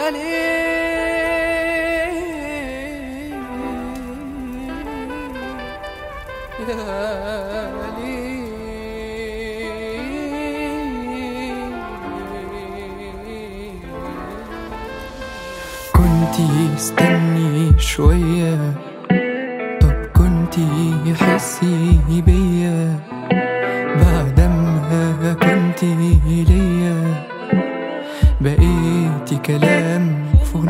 انا ليه كنتي استني شوية طب كنتي حسي بيا بعد ما كنتي ليا بقيتي كلام في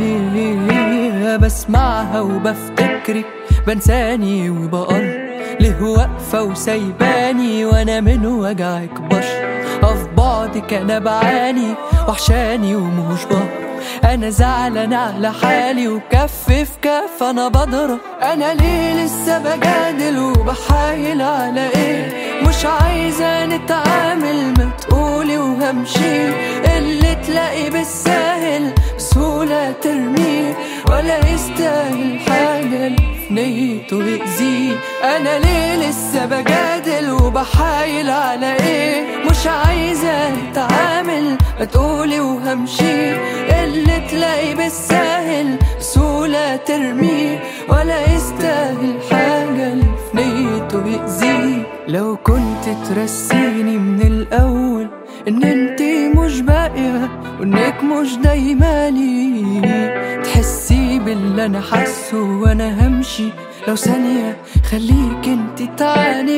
أغنية بسمعها وبفتكرك بنساني وبقر ليه واقفة وسايباني وانا من وجعك بشر في بعدك انا بعاني وحشاني ومش بهر انا زعلان على حالي وكف في كف انا بضرب انا ليه لسه بجادل وبحايل على ايه مش عايزة نتعامل ما تقولي وهمشي اللي تلاقي بالساهل بسهولة ترميه ولا يستاهل حاجة اللي في نيته يأذيه أنا ليه لسه بجادل وبحايل على إيه مش عايزة نتعامل ما تقولي وهمشي اللي تلاقي بالساهل بسهولة ترميه ولا يستاهل حاجة اللي في نيته يأذيه لو كنت ترسيني من الأول إن انتي مش باقية وإنك مش دايما لي تحسي باللي أنا حاسه وأنا همشي لو ثانية خليك انتي تعاني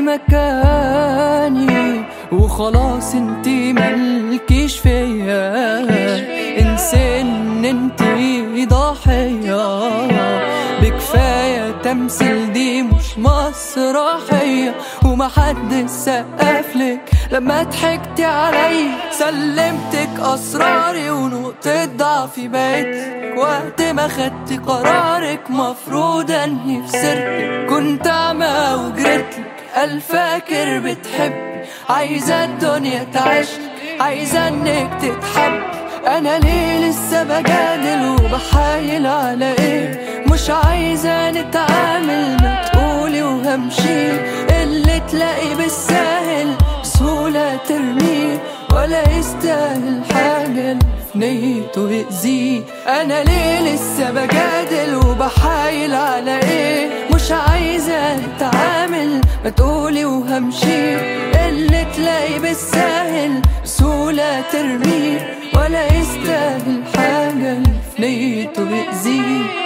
مكاني وخلاص انتي ملكيش فيا انسي ان انتي ضحية بكفاية تمثيل دي مش مسرحية ومحدش سقفلك لما ضحكتي علي سلمتك اسراري ونقطة ضعفي بقيتك وقت ما خدتي قرارك مفروض انهي في سرك كنت اعمى وجريتلك قال فاكر بتحبي عايزة الدنيا تعيشلك عايزة انك تتحب انا ليه لسه بجادل وبحايل على ايه مش عايزة نتعامل ما تقولي وهمشي اللي تلاقي بالساهل بسهولة ترميه ولا يستاهل حاجة اللي في نيته يأذيه أنا ليه لسه بجادل وبحايل على إيه مش عايزة نتعامل ما تقولي وهمشي اللي تلاقي بالساهل بسهولة ترميه ولا يستاهل حاجة اللي في نيته يأذيه